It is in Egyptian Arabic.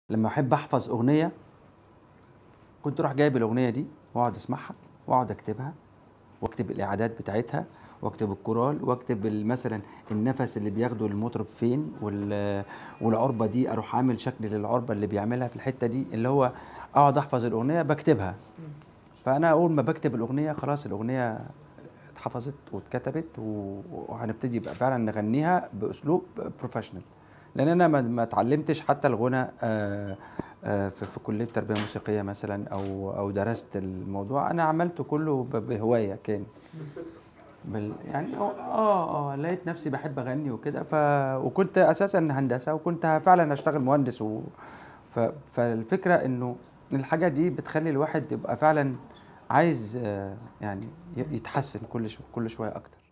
لما احب احفظ اغنيه كنت اروح جايب الاغنيه دي واقعد اسمعها واقعد اكتبها واكتب الاعادات بتاعتها واكتب الكورال واكتب ال- مثلا النفس اللي بياخده المطرب فين وال- والعربه دي اروح عامل شكل للعربه اللي بيعملها في الحته دي اللي هو اقعد احفظ الاغنيه بكتبها فانا اول ما بكتب الاغنيه خلاص الاغنيه اتحفظت واتكتبت و- وهنبتدي يبقى فعلا نغنيها باسلوب بروفيشنال لان انا ما ما اتعلمتش حتى الغنى آه، آه، في في كليه تربيه موسيقيه مثلا او او درست الموضوع انا عملته كله ب- بهوايه كان بال يعني اه اه لقيت نفسي بحب اغني وكده ف وكنت اساسا هندسه وكنت فعلا اشتغل مهندس و ف... فالفكره انه الحاجه دي بتخلي الواحد يبقى فعلا عايز آه، يعني ي- يتحسن كل شو... كل شويه اكتر